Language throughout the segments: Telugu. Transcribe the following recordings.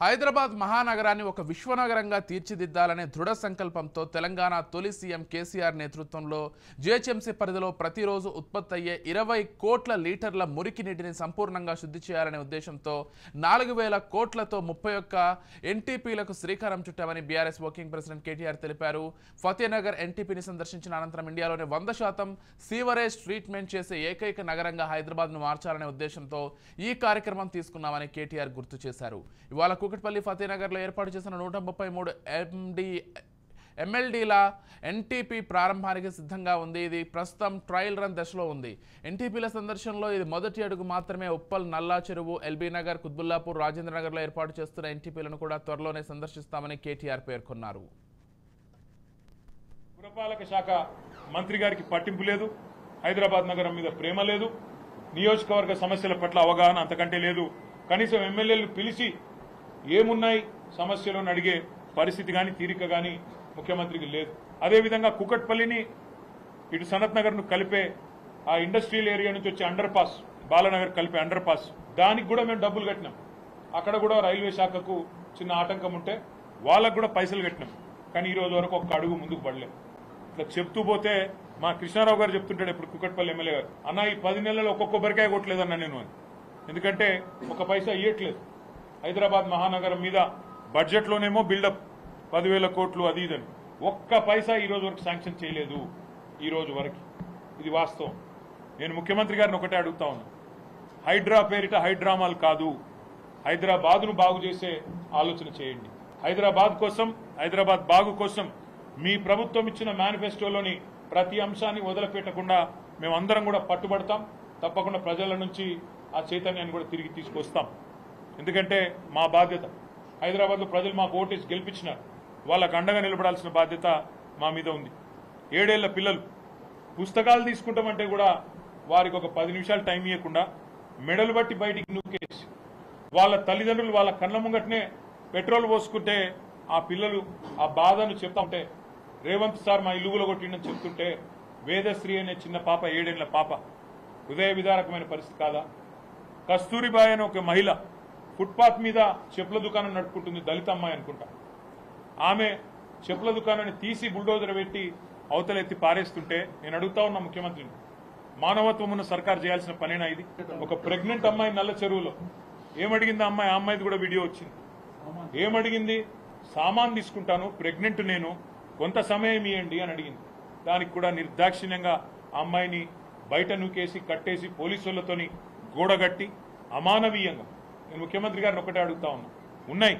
హైదరాబాద్ మహానగరాన్ని ఒక విశ్వనగరంగా తీర్చిదిద్దాలనే దృఢ సంకల్పంతో తెలంగాణ తొలి సీఎం కేసీఆర్ నేతృత్వంలో జీహెచ్ఎంసీ పరిధిలో ప్రతిరోజు ఉత్పత్తి అయ్యే ఇరవై కోట్ల లీటర్ల మురికి నీటిని సంపూర్ణంగా శుద్ధి చేయాలనే ఉద్దేశంతో నాలుగు వేల కోట్లతో ముప్పై ఒక్క ఎన్టీపీలకు శ్రీకారం చుట్టామని బీఆర్ఎస్ వర్కింగ్ ప్రెసిడెంట్ కేటీఆర్ తెలిపారు ఫతేనగర్ ఎన్టీపీని సందర్శించిన అనంతరం ఇండియాలోని వంద శాతం సీవరేజ్ ట్రీట్మెంట్ చేసే ఏకైక నగరంగా హైదరాబాద్ను మార్చాలనే ఉద్దేశంతో ఈ కార్యక్రమం తీసుకున్నామని కేటీఆర్ గుర్తు చేశారు ఇవాళ కూకట్పల్లి ఫతేనగర్లో ఏర్పాటు చేసిన నూట ముప్పై మూడు ఎండి ఎమ్మెల్డీల ఎన్టీపీ ప్రారంభానికి సిద్ధంగా ఉంది ఇది ప్రస్తుతం ట్రయల్ రన్ దశలో ఉంది ఎన్టీపీల సందర్శనలో ఇది మొదటి అడుగు మాత్రమే ఉప్పల్ నల్లా చెరువు ఎల్బీ నగర్ కుత్బుల్లాపూర్ రాజేంద్ర నగర్లో ఏర్పాటు చేస్తున్న ఎన్టీపీలను కూడా త్వరలోనే సందర్శిస్తామని కేటీఆర్ పేర్కొన్నారు పురపాలక శాఖ మంత్రి గారికి పట్టింపు లేదు హైదరాబాద్ నగరం మీద ప్రేమ లేదు నియోజకవర్గ సమస్యల పట్ల అవగాహన అంతకంటే లేదు కనీసం ఎమ్మెల్యేలు పిలిచి ఏమున్నాయి సమస్యలు అని అడిగే పరిస్థితి కానీ తీరిక కానీ ముఖ్యమంత్రికి లేదు అదేవిధంగా కుకట్పల్లిని ఇటు సనత్ నగర్ ను కలిపే ఆ ఇండస్ట్రియల్ ఏరియా నుంచి వచ్చే అండర్ పాస్ బాలనగర్ కలిపే అండర్ పాస్ దానికి కూడా మేము డబ్బులు కట్టినాం అక్కడ కూడా రైల్వే శాఖకు చిన్న ఆటంకం ఉంటే వాళ్ళకు కూడా పైసలు కట్టినాం కానీ ఈ రోజు వరకు ఒక్క అడుగు ముందుకు పడలేదు ఇట్లా చెప్తూ పోతే మా కృష్ణారావు గారు చెప్తుంటాడు ఇప్పుడు కుకట్పల్లి ఎమ్మెల్యే గారు అన్న ఈ పది నెలలు ఒక్కొక్క కొబ్బరికాయ కొట్టలేదన్న నేను అని ఎందుకంటే ఒక పైసా ఇయ్యట్లేదు హైదరాబాద్ మహానగరం మీద బడ్జెట్లోనేమో బిల్డప్ పదివేల కోట్లు అది ఇదని ఒక్క పైసా ఈ రోజు వరకు శాంక్షన్ చేయలేదు ఈ రోజు వరకు ఇది వాస్తవం నేను ముఖ్యమంత్రి గారిని ఒకటే అడుగుతా ఉన్నా హైడ్రా పేరిట హైడ్రామాలు కాదు హైదరాబాద్ను బాగు చేసే ఆలోచన చేయండి హైదరాబాద్ కోసం హైదరాబాద్ బాగు కోసం మీ ప్రభుత్వం ఇచ్చిన మేనిఫెస్టోలోని ప్రతి అంశాన్ని వదిలిపెట్టకుండా మేమందరం కూడా పట్టుబడతాం తప్పకుండా ప్రజల నుంచి ఆ చైతన్యాన్ని కూడా తిరిగి తీసుకొస్తాం ఎందుకంటే మా బాధ్యత హైదరాబాద్లో ప్రజలు మాకు ఓటేసి గెలిపించినారు వాళ్ళకు అండగా నిలబడాల్సిన బాధ్యత మా మీద ఉంది ఏడేళ్ల పిల్లలు పుస్తకాలు తీసుకుంటామంటే కూడా వారికి ఒక పది నిమిషాలు టైం ఇవ్వకుండా మెడలు బట్టి బయటికి నూకేసి వాళ్ళ తల్లిదండ్రులు వాళ్ళ కళ్ళ ముంగటనే పెట్రోల్ పోసుకుంటే ఆ పిల్లలు ఆ బాధను చెప్తా ఉంటే రేవంత్ సార్ మా ఇల్లుగులో కొట్టిండని చెప్తుంటే వేదశ్రీ అనే చిన్న పాప ఏడేళ్ల పాప హృదయ విదారకమైన పరిస్థితి కాదా కస్తూరిబాయ్ అనే ఒక మహిళ ఫుట్పాత్ మీద చెప్పుల దుకాణం నడుపుకుంటుంది దళిత అమ్మాయి అనుకుంటా ఆమె చెప్పుల దుకాణాన్ని తీసి బుల్డోజర్ పెట్టి అవతలెత్తి పారేస్తుంటే నేను అడుగుతా ఉన్నా ముఖ్యమంత్రిని మానవత్వం ఉన్న సర్కార్ చేయాల్సిన పనేనా ఇది ఒక ప్రెగ్నెంట్ అమ్మాయి నల్ల చెరువులో ఏమడిగింది ఆ అమ్మాయి ఆ అమ్మాయిది కూడా వీడియో వచ్చింది ఏమడిగింది సామాన్ తీసుకుంటాను ప్రెగ్నెంట్ నేను కొంత సమయం ఇవ్వండి అని అడిగింది దానికి కూడా నిర్దాక్షిణ్యంగా ఆ అమ్మాయిని బయట నూకేసి కట్టేసి పోలీసులతోని గోడగట్టి అమానవీయంగా నేను ముఖ్యమంత్రి గారిని ఒకటే అడుగుతా ఉన్నా ఉన్నాయి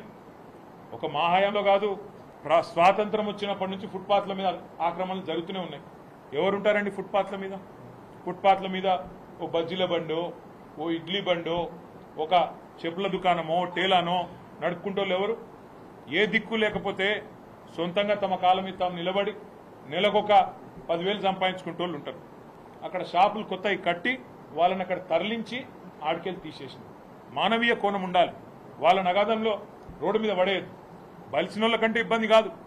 ఒక మా హయాంలో కాదు ప్రా- స్వాతంత్రం వచ్చినప్పటి నుంచి ఫుట్పాత్ల మీద ఆక్రమణలు జరుగుతూనే ఉన్నాయి ఎవరుంటారండి ఫుట్పాత్ల మీద ఫుట్పాత్ల మీద ఓ బజ్జీల బండో ఓ ఇడ్లీ బండో ఒక చెప్పుల దుకాణమో టేలానో నడుపుకుంటోళ్ళు ఎవరు ఏ దిక్కు లేకపోతే సొంతంగా తమ కాలం మీద తాము నిలబడి నెలకొక పదివేలు సంపాదించుకుంటోళ్ళు ఉంటారు అక్కడ షాపులు కొత్తవి కట్టి వాళ్ళని అక్కడ తరలించి ఆడికెళ్ళి తీసేసింది మానవీయ కోణం ఉండాలి వాళ్ళ నగాదంలో రోడ్డు మీద పడేయద్దు బలిసిన వాళ్ళ కంటే ఇబ్బంది కాదు